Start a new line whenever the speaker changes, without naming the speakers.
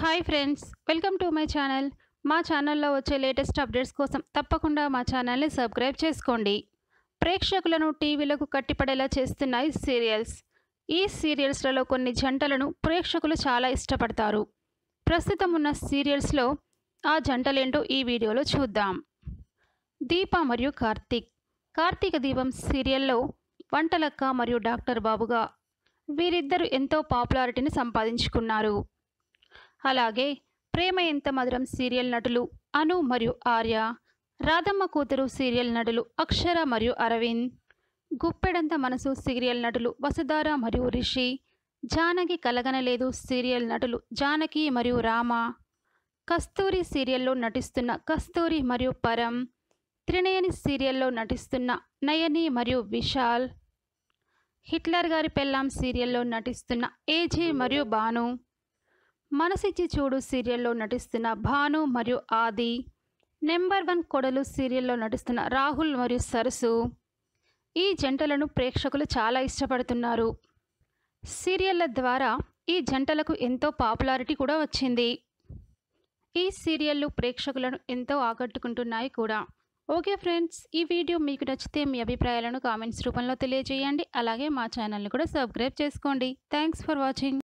hi friends welcome to my channel మా ఛానల్లో వచ్చే లేటెస్ట్ అప్డేట్స్ కోసం తప్పకుండా మా ఛానల్ని సబ్స్క్రైబ్ చేసుకోండి ప్రేక్షకులను టీవీలకు కట్టిపడేలా చేస్తున్నాయి సీరియల్స్ ఈ సీరియల్స్లలో కొన్ని జంటలను ప్రేక్షకులు చాలా ఇష్టపడతారు ప్రస్తుతం ఉన్న సీరియల్స్లో ఆ జంటలేంటో ఈ వీడియోలో చూద్దాం దీప మరియు కార్తీక్ కార్తీక దీపం సీరియల్లో వంటలక్క మరియు డాక్టర్ బాబుగా వీరిద్దరు ఎంతో పాపులారిటీని సంపాదించుకున్నారు అలాగే ప్రేమ ఎంత మధురం సీరియల్ నటులు అను మరియు ఆర్య రాధమ్మ కూతురు సీరియల్ నటులు అక్షర మరియు అరవింద్ గుప్పెడంత మనసు సీరియల్ నటులు వసుధార మరియు రిషి జానకి కలగనలేదు సీరియల్ నటులు జానకి మరియు రామ కస్తూరి సీరియల్లో నటిస్తున్న కస్తూరి మరియు పరం త్రినయని సీరియల్లో నటిస్తున్న నయని మరియు విశాల్ హిట్లర్ గారి పెళ్ళాం సీరియల్లో నటిస్తున్న ఏజే మరియు భాను మనసిచ్చి చూడు సీరియల్లో నటిస్తున్న భాను మరియు ఆది నెంబర్ వన్ కొడలు సీరియల్లో నటిస్తున్న రాహుల్ మరియు సరసు ఈ జంటలను ప్రేక్షకులు చాలా ఇష్టపడుతున్నారు సీరియళ్ల ద్వారా ఈ జంటలకు ఎంతో పాపులారిటీ కూడా వచ్చింది ఈ సీరియళ్ళు ప్రేక్షకులను ఎంతో ఆకట్టుకుంటున్నాయి కూడా ఓకే ఫ్రెండ్స్ ఈ వీడియో మీకు నచ్చితే మీ అభిప్రాయాలను కామెంట్స్ రూపంలో తెలియజేయండి అలాగే మా ఛానల్ని కూడా సబ్స్క్రైబ్ చేసుకోండి థ్యాంక్స్ ఫర్ వాచింగ్